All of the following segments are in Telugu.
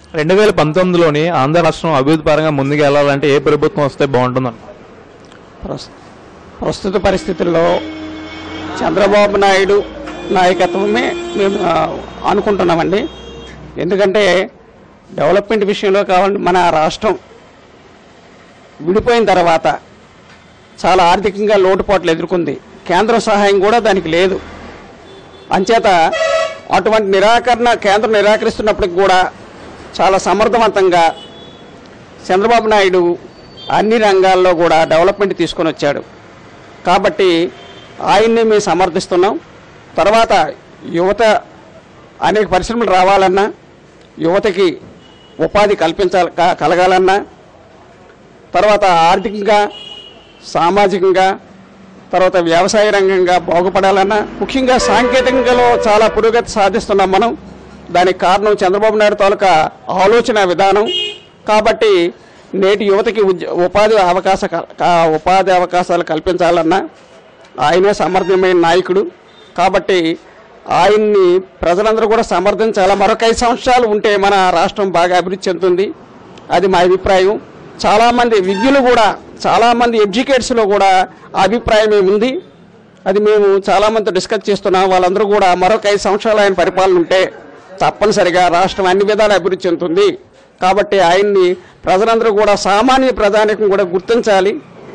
రెండు వేల పంతొమ్మిదిలోని ఆంధ్ర రాష్ట్రం అభివృద్ధి పరంగా ముందుకు వెళ్ళాలంటే ఏ ప్రభుత్వం వస్తే బాగుంటుందని ప్రస్- ప్రస్తుత పరిస్థితుల్లో చంద్రబాబు నాయుడు నాయకత్వమే మేము ఆ, అనుకుంటున్నామండి ఎందుకంటే డెవలప్మెంట్ విషయంలో కావాలంటే మన రాష్ట్రం విడిపోయిన తర్వాత చాలా ఆర్థికంగా లోటుపాట్లు ఎదుర్కొంది కేంద్ర సహాయం కూడా దానికి లేదు అంచేత అటువంటి నిరాకరణ కేంద్రం నిరాకరిస్తున్నప్పటికి కూడా చాలా సమర్థవంతంగా చంద్రబాబు నాయుడు అన్ని రంగాల్లో కూడా డెవలప్మెంట్ తీసుకొని వచ్చాడు కాబట్టి ఆయన్ని మేము సమర్థిస్తున్నాం తర్వాత యువత అనేక పరిశ్రమలు రావాలన్నా యువతకి ఉపాధి కల్పించాలి క- కలగాలన్నా తర్వాత ఆర్థికంగా సామాజికంగా తర్వాత వ్యవసాయ రంగంగా బాగుపడాలన్నా ముఖ్యంగా సాంకేతికంలో చాలా పురోగతి సాధిస్తున్నాం మనం దానికి కారణం చంద్రబాబు నాయుడు తాలూకా ఆలోచన విధానం కాబట్టి నేటి యువతకి ఉద్య ఉపాధి అవకాశ కల్- కా- ఉపాధి అవకాశాలు కల్పించాలన్నా ఆయనే సమర్థమైన నాయకుడు కాబట్టి ఆయన్ని ప్రజలందరూ కూడా సమర్థించాలా మరొక ఐదు సంవత్సరాలు ఉంటే మన రాష్ట్రం బాగా అభివృద్ధి చెందుతుంది అది మా అభిప్రాయం చాలామంది విద్యులు కూడా చాలామంది ఎడ్యుకేట్స్లో కూడా ఆ అభిప్రాయం ఉంది అది మేము చాలామందితో డిస్కస్ చేస్తున్నాం వాళ్ళందరూ కూడా మరొక ఐదు సంవత్సరాలు ఆయన పరిపాలన ఉంటే తప్పనిసరిగా రాష్ట్రం అన్ని విధాలు అభివృద్ధి చెందుతుంది కాబట్టి ఆయన్ని ప్రజలందరూ కూడా సామాన్య ప్రజానికం కూడా గుర్తించాలి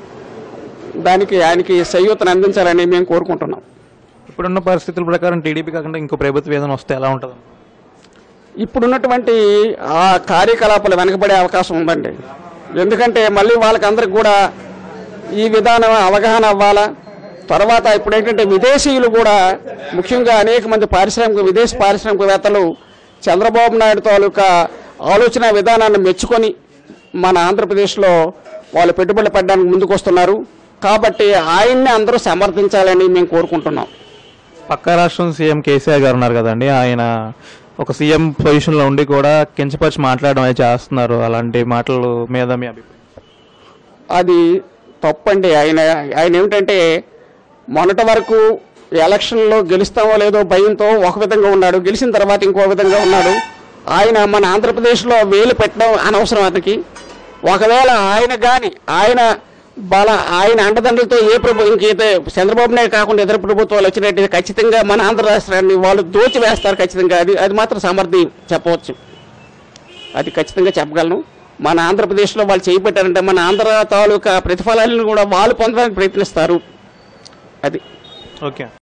దానికి ఆయనకి సయ్యూతను అందించాలని మేము కోరుకుంటున్నాం ఇప్పుడున్న పరిస్థితుల ప్రకారం టీడీపీ కాకుండా ఇంకో ప్రభుత్వ ఏదైనా వస్తే ఎలా ఉంటుంది ఇప్పుడున్నటువంటి ఆ కార్యకలాపాలు వెనకబడే అవకాశం ఉందండి ఎందుకంటే మళ్ళీ వాళ్ళకందరికి కూడా ఈ విధానం అవగాహన అవ్వాలా తర్వాత ఇప్పుడు ఏంటంటే విదేశీయులు కూడా ముఖ్యంగా అనేక మంది పారిశ్రామిక విదేశీ పారిశ్రామికవేత్తలు చంద్రబాబు నాయుడు తాలూకా ఆలోచన విధానాన్ని మెచ్చుకొని మన ఆంధ్రప్రదేశ్లో వాళ్ళు పెట్టుబడులు పెట్టడానికి ముందుకు వస్తున్నారు కాబట్టి ఆయన్ని అందరూ సమర్థించాలని మేము కోరుకుంటున్నాం పక్క రాష్ట్రం సీఎం కేసీఆర్ గారు ఉన్నారు కదండి ఆయన ఒక సీఎం పొజిషన్లో ఉండి కూడా కించపరిచి మాట్లాడడం అది చేస్తున్నారు అలాంటి మాటలు మీద మీ అభిప్రాయం అది తప్పండి ఆయన ఆయన ఏమిటంటే మొన్నటి వరకు ఎలక్షన్లో గెలుస్తామో లేదో భయంతో ఒక విధంగా ఉన్నాడు గెలిచిన తర్వాత ఇంకో విధంగా ఉన్నాడు ఆయన మన ఆంధ్రప్రదేశ్లో వేలు పెట్టడం అనవసరం అతనికి ఒకవేళ ఆయన కానీ ఆయన బల ఆయన అండదండలతో ఏ ప్రభు ఇంకైతే చంద్రబాబు నాయుడు కాకుండా ఇతర ప్రభుత్వాలు వచ్చినట్టు ఖచ్చితంగా మన ఆంధ్ర రాష్ట్రాన్ని వాళ్ళు దోచి వేస్తారు ఖచ్చితంగా అది అది మాత్రం సమర్థి చెప్పవచ్చు అది ఖచ్చితంగా చెప్పగలను మన ఆంధ్రప్రదేశ్లో వాళ్ళు చేపట్టారంటే మన ఆంధ్ర తాలూకా ప్రతిఫలాలను కూడా వాళ్ళు పొందడానికి ప్రయత్నిస్తారు అది ఓకే